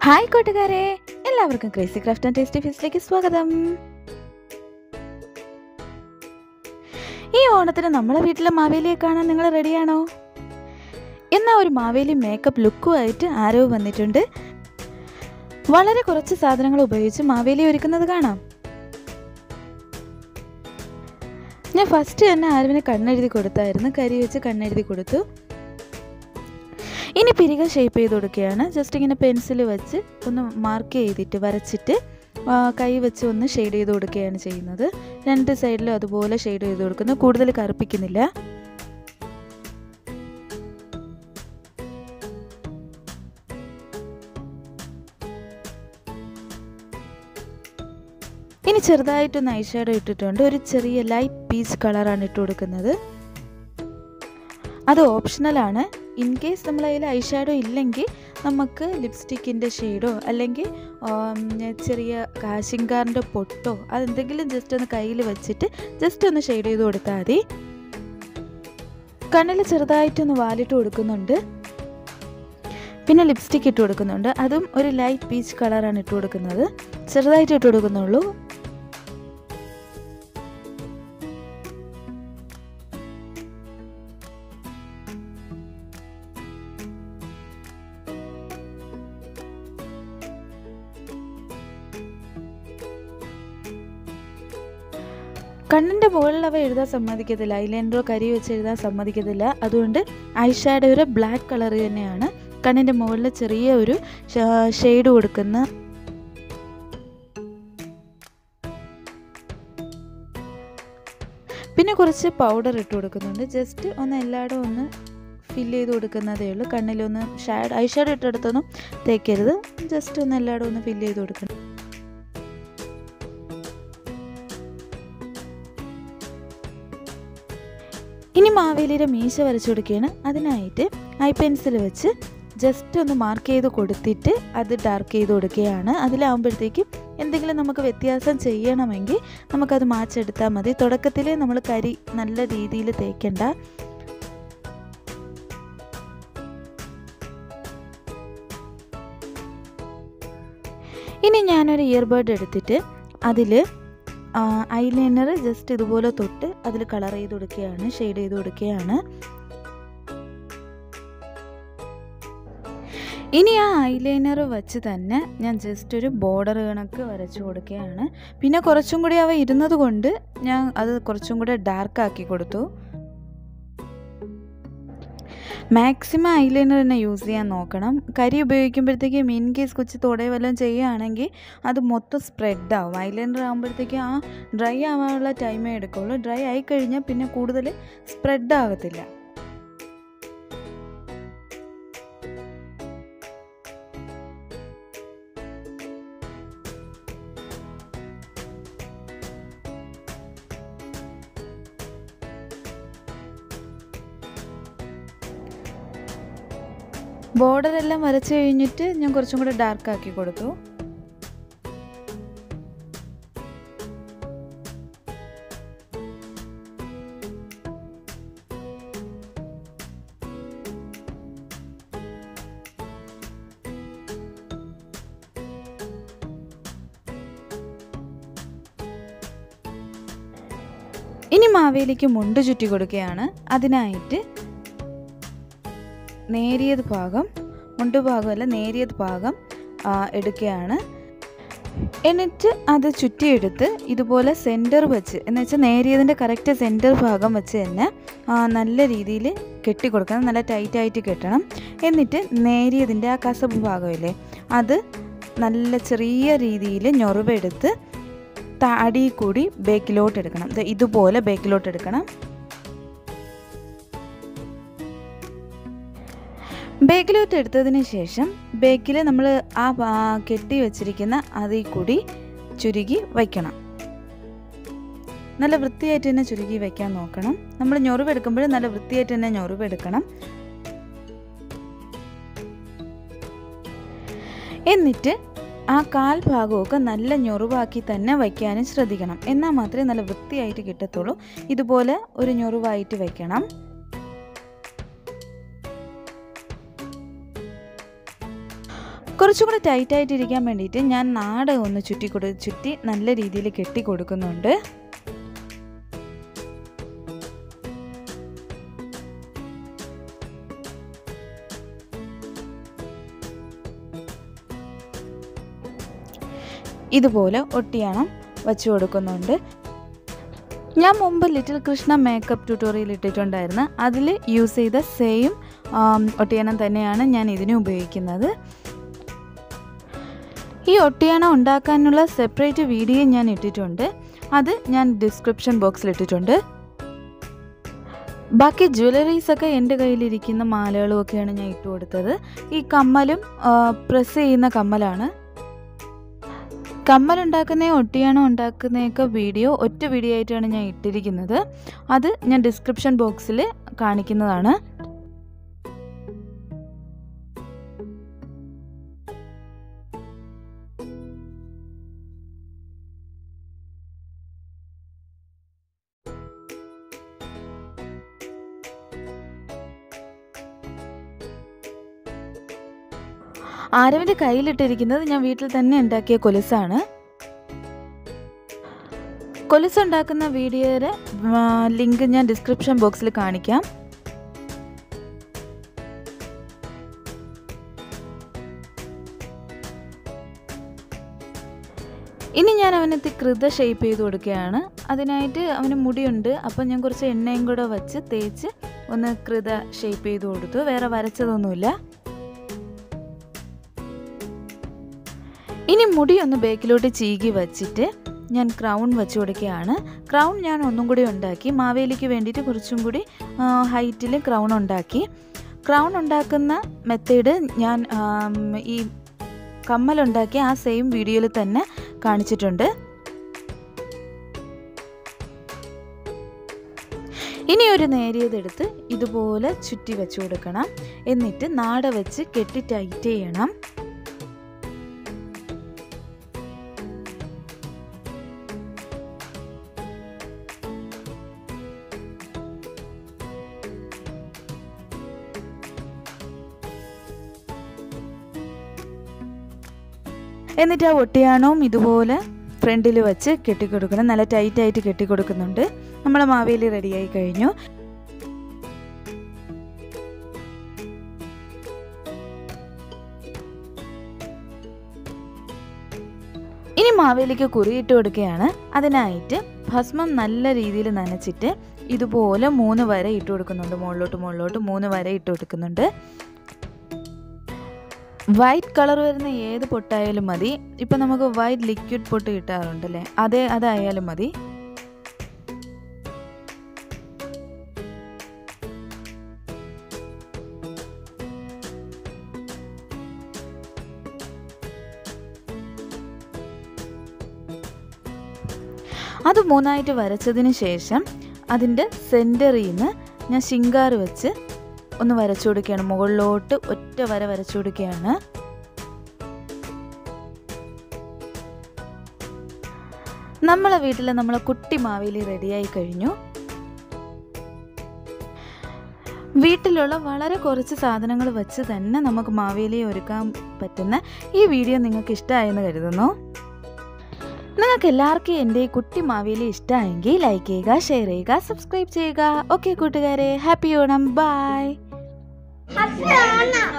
hi കൂട്ടുകാരെ എല്ലാവർക്കും crazy craft and tasty ഫീസിലേക്ക് സ്വാഗതം ഈ ഓണത്തിന് നമ്മളെ വീട്ടിലെ മാവേലിയെ കാണാൻ നിങ്ങൾ റെഡിയാണോ എന്നാൽ ഒരു മാവേലി മേക്കപ്പ് ലുക്കുമായിട്ട് ആരോ വന്നിട്ടുണ്ട് വളരെ കുറച്ച് സാധനങ്ങൾ ഉപയോഗിച്ച് മാവേലി ഒരുക്കുന്നത് കാണാം ഞാൻ ഫസ്റ്റ് തന്നെ ആരവിന് കണ്ണെഴുതി കൊടുത്തായിരുന്നു കരി വെച്ച് കണ്ണെഴുതി കൊടുത്തു ഇനി പിരിക ഷേപ്പ് ചെയ്ത് കൊടുക്കുകയാണ് ജസ്റ്റ് ഇങ്ങനെ പെൻസിൽ വെച്ച് ഒന്ന് മാർക്ക് ചെയ്തിട്ട് വരച്ചിട്ട് ആ, കൈ വെച്ച് ഒന്ന് ഷെയ്ഡ് ചെയ്ത് കൊടുക്കുകയാണ് ചെയ്യുന്നത് രണ്ട് സൈഡിലും അതുപോലെ ഷെയ്ഡ് ചെയ്ത് കൊടുക്കുന്നു കൂടുതൽ കറുപ്പിക്കുന്നില്ല ഇനി ചെറുതായിട്ടൊന്ന് ഐഷാഡോ ഇട്ടിട്ടുണ്ട് ഒരു ചെറിയ ലൈറ്റ് പീച്ച് കളറാണ് ഇട്ട് കൊടുക്കുന്നത് അത് ഓപ്ഷണലാണ് ഇൻ കേസ് നമ്മൾ അതിൽ ഐഷാഡോ ഇല്ലെങ്കിൽ നമുക്ക് ലിപ്സ്റ്റിക്കിൻ്റെ ഷെയ്ഡോ അല്ലെങ്കിൽ ആം, ചെറിയ കാശിങ്കാറിൻ്റെ പൊട്ടോ അതെന്തെങ്കിലും ജസ്റ്റ് ഒന്ന് കയ്യിൽ വെച്ചിട്ട് ജസ്റ്റ് ഒന്ന് ഷെയ്ഡ് ചെയ്ത് കൊടുത്താൽ മതി കണ്ണിൽ ചെറുതായിട്ടൊന്ന് വാലിട്ട് കൊടുക്കുന്നുണ്ട് പിന്നെ ലിപ്സ്റ്റിക് ഇട്ട് കൊടുക്കുന്നുണ്ട് അതും ഒരു ലൈറ്റ് പീച്ച് കളറാണ് ഇട്ട് കൊടുക്കുന്നത് ചെറുതായിട്ട് ഇട്ട് കൊടുക്കുന്നുള്ളൂ കണ്ണിൻ്റെ മുകളിൽ അവ എഴുതാൻ സമ്മതിക്കത്തില്ല ഐലൈനറോ കരി വെച്ച് എഴുതാൻ സമ്മതിക്കത്തില്ല അതുകൊണ്ട് ഐഷാഡോയുടെ ബ്ലാക്ക് കളർ തന്നെയാണ് കണ്ണിൻ്റെ മുകളിൽ ചെറിയ ഒരു ഷെയ്ഡ് കൊടുക്കുന്ന പിന്നെ കുറച്ച് പൗഡർ ഇട്ട് കൊടുക്കുന്നുണ്ട് ജസ്റ്റ് ഒന്ന് എല്ലായിടും ഒന്ന് ഫില്ല് ചെയ്ത് കൊടുക്കുന്നതേ ഉള്ളൂ കണ്ണിലൊന്ന് ഷാഡ് ഐഷാഡോ ഇട്ടെടുത്തൊന്നും തേക്കരുത് ജസ്റ്റ് ഒന്ന് എല്ലായിടും ഒന്ന് ഫില്ല് ചെയ്ത് കൊടുക്കണം ഇനി മാവേലിയുടെ മീശ വരച്ചു കൊടുക്കുകയാണ് അതിനായിട്ട് ഐ പെൻസിൽ വെച്ച് ജസ്റ്റ് ഒന്ന് മാർക്ക് ചെയ്ത് കൊടുത്തിട്ട് അത് ഡാർക്ക് ചെയ്ത് കൊടുക്കുകയാണ് അതിലാവുമ്പോഴത്തേക്കും എന്തെങ്കിലും നമുക്ക് വ്യത്യാസം ചെയ്യണമെങ്കിൽ നമുക്കത് മാച്ചെടുത്താൽ മതി തുടക്കത്തിൽ നമ്മൾ കരി നല്ല രീതിയിൽ തേക്കണ്ട ഇനി ഞാനൊരു ഇയർബഡ് എടുത്തിട്ട് അതിൽ ഐലൈനർ ജസ്റ്റ് ഇതുപോലെ തൊട്ട് അതിൽ കളർ ചെയ്ത് കൊടുക്കുകയാണ് ഷെയ്ഡ് ചെയ്ത് കൊടുക്കുകയാണ് ഇനി ആ ഐലൈനർ വെച്ച് തന്നെ ഞാൻ ജസ്റ്റ് ഒരു ബോർഡർ കണക്ക് വരച്ചു കൊടുക്കുകയാണ് പിന്നെ കുറച്ചും കൂടി അവ ഇരുന്നത് കൊണ്ട് ഞാൻ അത് കുറച്ചും കൂടെ ഡാർക്ക് ആക്കി കൊടുത്തു മാക്സിമം ഐലൈനർ തന്നെ യൂസ് ചെയ്യാൻ നോക്കണം കരി ഉപയോഗിക്കുമ്പോഴത്തേക്കും ഇൻ കേസ് കൊച്ചു തൊടേ വല്ലതും ചെയ്യുകയാണെങ്കിൽ അത് മൊത്തം സ്പ്രെഡ് ആവും ഐലൈനർ ആകുമ്പോഴത്തേക്കും ആ ഡ്രൈ ആവാനുള്ള ടൈമേ എടുക്കുള്ളൂ ഡ്രൈ ആയി കഴിഞ്ഞാൽ പിന്നെ കൂടുതൽ സ്പ്രെഡ് ആകത്തില്ല ബോർഡർ എല്ലാം വരച്ച് കഴിഞ്ഞിട്ട് ഞാൻ കുറച്ചും കൂടെ ഡാർക്ക് ആക്കി കൊടുത്തു ഇനി മാവേലിക്ക് മുണ്ട് ചുറ്റി കൊടുക്കുകയാണ് അതിനായിട്ട് നേരിയത് ഭാഗം മുണ്ട് ഭാഗമല്ല നേരിയത് ഭാഗം ആ, എടുക്കുകയാണ് എന്നിട്ട് അത് ചുറ്റിയെടുത്ത് ഇതുപോലെ സെൻറ്റർ വെച്ച് എന്ന് വെച്ചാൽ നേരിയതിൻ്റെ കറക്റ്റ് സെൻറ്റർ ഭാഗം വെച്ച് തന്നെ ആ, നല്ല രീതിയിൽ കെട്ടിക്കൊടുക്കണം നല്ല ടൈറ്റായിട്ട് കെട്ടണം എന്നിട്ട് നേരിയതിൻ്റെ ആ കസബ് ഭാഗമില്ലേ അത് നല്ല ചെറിയ രീതിയിൽ ഞൊറിവെടുത്ത് അടി കൂടി ബേക്കിലോട്ട് എടുക്കണം ദേ ഇതുപോലെ ബേക്കിലോട്ട് എടുക്കണം ബേക്കിലോട്ട് എടുത്തതിന് ശേഷം ബേക്കിൽ നമ്മൾ ആ പാ- കെട്ടി വെച്ചിരിക്കുന്ന അതിൽ കൂടി ചുരുക്കി വയ്ക്കണം നല്ല വൃത്തിയായിട്ട് തന്നെ ചുരുക്കി വയ്ക്കാൻ നോക്കണം നമ്മൾ ഞൊറിവെടുക്കുമ്പോൾ നല്ല വൃത്തിയായിട്ട് തന്നെ ഞൊറിവെടുക്കണം എന്നിട്ട് ആ കാൽ ഭാഗമൊക്കെ നല്ല ഞൊറിവാക്കി തന്നെ വയ്ക്കാനും ശ്രദ്ധിക്കണം എന്നാൽ മാത്രമേ നല്ല വൃത്തിയായിട്ട് കിട്ടത്തുള്ളൂ ഇതുപോലെ ഒരു ഞൊറിവായിട്ട് വയ്ക്കണം കുറച്ചും കൂടി ടൈറ്റായിട്ട് ഇരിക്കാൻ വേണ്ടിയിട്ട് ഞാൻ നാടകം ഒന്ന് ചുറ്റി കൊടു ചുറ്റി നല്ല രീതിയിൽ കെട്ടി കൊടുക്കുന്നുണ്ട് ഇതുപോലെ ഒട്ടിയണം വച്ചു കൊടുക്കുന്നുണ്ട് ഞാൻ മുമ്പ് ലിറ്റിൽ കൃഷ്ണ മേക്കപ്പ് ട്യൂട്ടോറിയൽ ഇട്ടിട്ടുണ്ടായിരുന്നു അതിൽ യൂസ് ചെയ്ത സെയിം ഒട്ടിയണം തന്നെയാണ് ഞാൻ ഇതിന് ഉപയോഗിക്കുന്നത് ഈ ഒട്ടിയണം ഉണ്ടാക്കാനുള്ള സെപ്പറേറ്റ് വീഡിയോ ഞാൻ ഇട്ടിട്ടുണ്ട് അത് ഞാൻ ഡിസ്ക്രിപ്ഷൻ ബോക്സിൽ ഇട്ടിട്ടുണ്ട് ബാക്കി ജ്വല്ലറീസ് ഒക്കെ എൻ്റെ കയ്യിലിരിക്കുന്ന മാലകളും ഒക്കെയാണ് ഞാൻ ഇട്ട് കൊടുത്തത് ഈ കമ്മലും പ്രസ് ചെയ്യുന്ന കമ്മലാണ് കമ്മലുണ്ടാക്കുന്ന ഒട്ടിയാണോ ഉണ്ടാക്കുന്നതൊക്കെ വീഡിയോ ഒറ്റ വീഡിയോ ആയിട്ടാണ് ഞാൻ ഇട്ടിരിക്കുന്നത് അത് ഞാൻ ഡിസ്ക്രിപ്ഷൻ ബോക്സിൽ കാണിക്കുന്നതാണ് ആരവിൻ്റെ കയ്യിലിട്ടിരിക്കുന്നത് ഞാൻ വീട്ടിൽ തന്നെ ഉണ്ടാക്കിയ കൊലുസാണ് കൊലുസ് ഉണ്ടാക്കുന്ന വീഡിയോയുടെ ലിങ്ക് ഞാൻ ഡിസ്ക്രിപ്ഷൻ ബോക്സിൽ കാണിക്കാം ഇനി ഞാൻ അവനത്ത് കൃത ഷേപ്പ് ചെയ്ത് കൊടുക്കുകയാണ് അതിനായിട്ട് അവന് മുടിയുണ്ട് അപ്പം ഞാൻ കുറച്ച് എണ്ണയും കൂടെ വച്ച് തേച്ച് ഒന്ന് കൃത ഷേപ്പ് ചെയ്ത് കൊടുത്തു വേറെ വരച്ചതൊന്നുമില്ല ഇനി മുടി ഒന്ന് ബേക്കിലോട്ട് ചീകി വച്ചിട്ട് ഞാൻ ക്രൗൺ വെച്ച് കൊടുക്കുകയാണ് ക്രൗൺ ഞാൻ ഒന്നും കൂടി ഉണ്ടാക്കി മാവേലിക്ക് വേണ്ടിയിട്ട് കുറച്ചും കൂടി ഹൈറ്റിൽ ക്രൗൺ ഉണ്ടാക്കി ക്രൗൺ ഉണ്ടാക്കുന്ന മെത്തേഡ് ഞാൻ ഈ കമ്മലുണ്ടാക്കി ആ സെയിം വീഡിയോയിൽ തന്നെ കാണിച്ചിട്ടുണ്ട് ഇനി ഒരു നേരിയതെടുത്ത് ഇതുപോലെ ചുറ്റി വെച്ച് കൊടുക്കണം എന്നിട്ട് നാട വെച്ച് കെട്ടി ടൈറ്റ് ചെയ്യണം എന്നിട്ട് ആ ഒട്ടിയാണവും ഇതുപോലെ ഫ്രണ്ടിൽ വെച്ച് കെട്ടിക്കൊടുക്കണം നല്ല ടൈറ്റായിട്ട് കെട്ടിക്കൊടുക്കുന്നുണ്ട് നമ്മളെ മാവേലി റെഡിയായി കഴിഞ്ഞു ഇനി മാവേലിക്ക് കുറിയിട്ട് കൊടുക്കുകയാണ് അതിനായിട്ട് ഭസ്മം നല്ല രീതിയിൽ നനച്ചിട്ട് ഇതുപോലെ മൂന്ന് വര ഇട്ട് കൊടുക്കുന്നുണ്ട് മുകളിലോട്ട് മുകളിലോട്ട് മൂന്ന് വര ഇട്ട് കൊടുക്കുന്നുണ്ട് വൈറ്റ് കളർ വരുന്ന ഏത് പൊട്ടായാലും മതി ഇപ്പം നമുക്ക് വൈറ്റ് ലിക്വിഡ് പൊട്ട് കിട്ടാറുണ്ടല്ലേ അതേ അതായാലും മതി അത് മൂന്നായിട്ട് വരച്ചതിന് ശേഷം അതിൻ്റെ സെൻറ്ററിൽ നിന്ന് ഞാൻ ശിങ്കാറ് വെച്ച് ഒന്ന് വരച്ചു കൊടുക്കുകയാണ് മുകളിലോട്ട് ഒറ്റ വര വരച്ചു കൊടുക്കുകയാണ് നമ്മളെ വീട്ടിൽ നമ്മളെ കുട്ടി മാവേലി റെഡിയായി കഴിഞ്ഞു വീട്ടിലുള്ള വളരെ കുറച്ച് സാധനങ്ങൾ വെച്ച് തന്നെ നമുക്ക് മാവേലിയെ ഒരുക്കാൻ പറ്റുന്ന ഈ വീഡിയോ നിങ്ങൾക്ക് ഇഷ്ടമായെന്ന് കരുതുന്നു നിങ്ങൾക്ക് എല്ലാവർക്കും എൻ്റെ ഈ കുട്ടി മാവേലി ഇഷ്ടമായെങ്കിൽ ലൈക്ക് ചെയ്യുക ഷെയർ ചെയ്യുക സബ്സ്ക്രൈബ് ചെയ്യുക ഓക്കെ കൂട്ടുകാരെ ഹാപ്പി ഓണം ബൈ അതാണ്